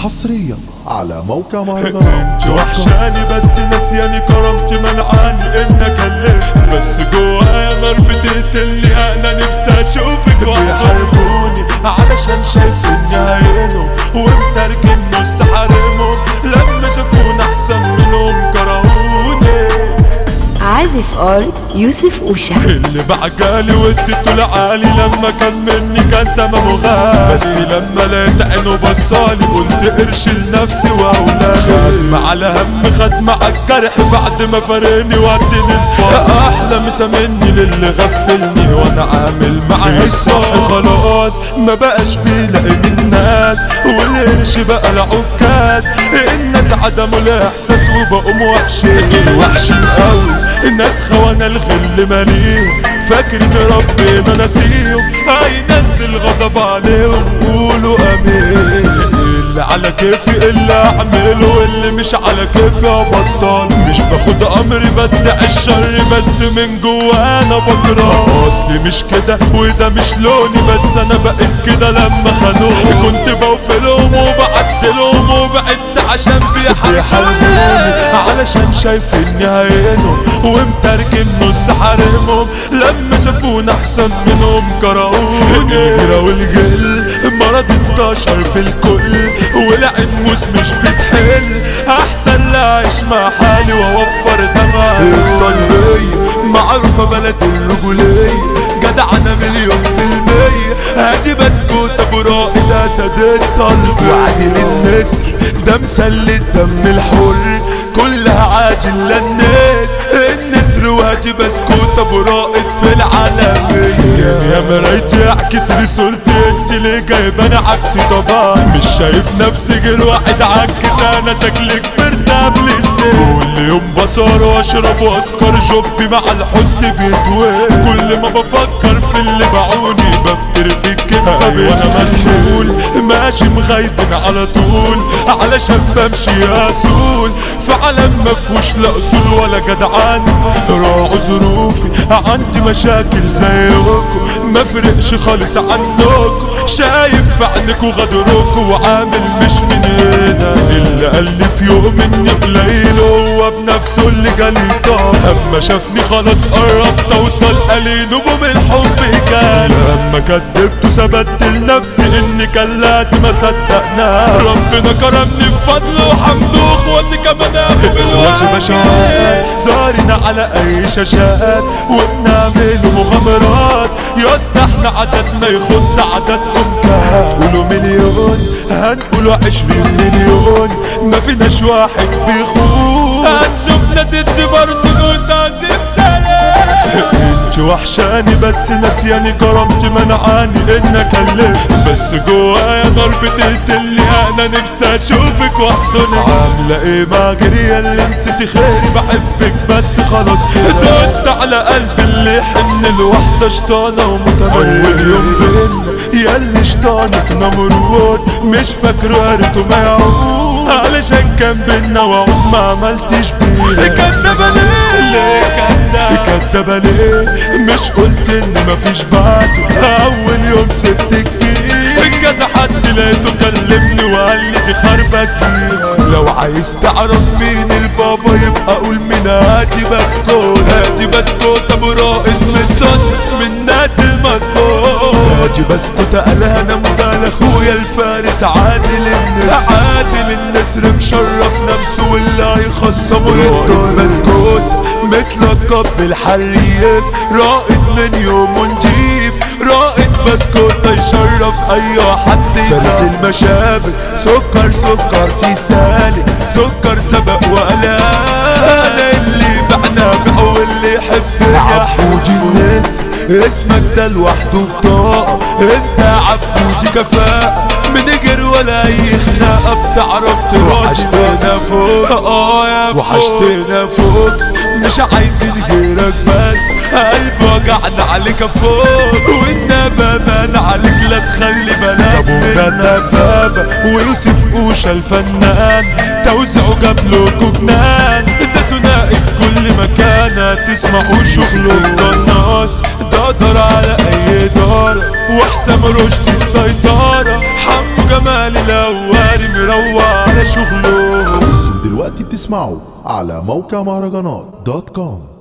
حصريا على موقع مهرجانات انت وحشاني بس نسياني كرمتي منعاني ان اكلمك بس جوايا نار بتقتلني انا نفسي اشوفك بيحاربوني علشان شايفيني عينهم ومتركين نص حارمهم لما شافونا احسن منهم كرهوني عازف ار يوسف اوشا اللي بعجالي واديته لعالي لما كان مني كان تمامه غالي بس لما لقيت عينه بصالي قلت قرش لنفسي واولادي ختم على هم ختم على الجرح بعد ما فارقني واديني الفرق احلى مسا مني للي غفلني وانا عامل معاه الصح خلاص ما بقاش بيلاقي من الناس والقرش بقى العكاز الناس عدموا الاحساس وبقوا وحشين وحشين قوي الناس خوانا الغل ماليهم فاكرة ربنا نسيهم هينزل غضب عليهم قولوا امين اللي على كيفي اللي اعمله واللي مش على كيفي ابطل مش باخد امري بدع الشر بس من جوا انا بكره اصلي مش كده وده مش لوني بس انا بقيت كده لما خانوني كنت بوفلهم وبعدلهم وبعدت عشان بيحاربوني علشان شايفيني عينهم ومترجم نص حارمهم لما شافونا احسن منهم كرهوني الهيرة والجل مرض انتشر في الكل والعنموس مش بتحل احسن لا اعيش مع حالي واوفر دمع الطيبية معروفة بلد الرجولية جدع انا مليون في المية هاتي بسكوت ابو رائد اسد الطلب وعدل النسر ده مسلي الدم الحر كلها عاجل للناس النسر وهاتي بسكوت ابو رائد في العالمية يا مرايتي اعكس لي صورتي انت اللي جايبانا عكسي طبعا مش شايف نفسي غير واحد عكس انا شكلي كبرت قبل السن كل يوم بصار واشرب واسكر جوبي مع الحزن بيتوه كل ما بفكر في اللي باعوني بفتر في الكتفة وانا مسؤول ماشي مغيبن على طول علشان بمشي اسول في عالم مفهوش لا اصول ولا جدعان راعوا ظروفي عندي مشاكل زيكم ما فرقش خالص عنكم شايف في عينكوا غدركوا وعامل مش من هنا اللي قال لي في يوم اني قليل هو بنفسه اللي جالي طار اما شافني خلاص قربت اوصل قال لي نجوم الحب كان لما كدبت وثبت لنفسي اني كان لازم اصدقنا ربنا كرمني بفضله وحمده واخواتي كمان اخواتي بشعات زارنا على اي شاشات وبنعمل مغامرات يا اسطى احنا عددنا يخد عددكم كام قولوا مليون هنقولوا عشرين مليون ما فيناش واحد بيخون هتشوفنا تدي برضه نقول تعزيم سلام انت وحشاني بس نسياني كرمتي منعاني ان اكلمك بس جوايا نار بتقتلني انا نفسي اشوفك واحضنك عامله ايه مع جري اللي نسيتي خيري بحبك بس خلاص كده دوست على قلبي اللي يحن الوحده شطانه ومتمرد اول يوم بينا ياللي شطانك نمرود مش فاكره قريته ما يعود علشان كان بينا وعود ما عملتش بيه كدابه ليه ليه كدابه كدابه ليه مش قلت ان مفيش بعده اول يوم سبتك فيه كذا حد لقيته كلمني وقال لي دي خربك لو عايز تعرف مين البابا يبقى قول مين هاتي بسكوت هاتي بسكوت ابو رائد متصنف من الناس المظبوط هاتي بسكوت قالها انا مدال اخويا الفارس عادل النسر عادل النسر مشرف نفسه واللي هيخصمه يقدر بسكوت متلقب بالحريف رائد من يوم نجيب رائد بسكوت يشرف اي حد فارس المشابك سكر سكر تسالي سكر سبق وقلال انا اللي بعنا بقى واللي يحب عبودي الناس اسمك ده لوحده بطاقة انت عبودي كفاءة من غير ولا اي خناقة بتعرف تروح وحشتنا فوق اه يا وحشتنا فوق مش عايزين غيرك بس قلب وجعنا عليك فوق والنبى مان عليك لا تخلي بالك من النبابة ويوسف اوشا الفنان توزعه جاب لكم جنان ده ثنائي في كل مكان هتسمعوا شغله القناص ده دار على اي دار وحسام رشدي السيطرة حمو جمال الاواري مروع على شغله دلوقتي بتسمعوا على موقع مهرجانات دوت كوم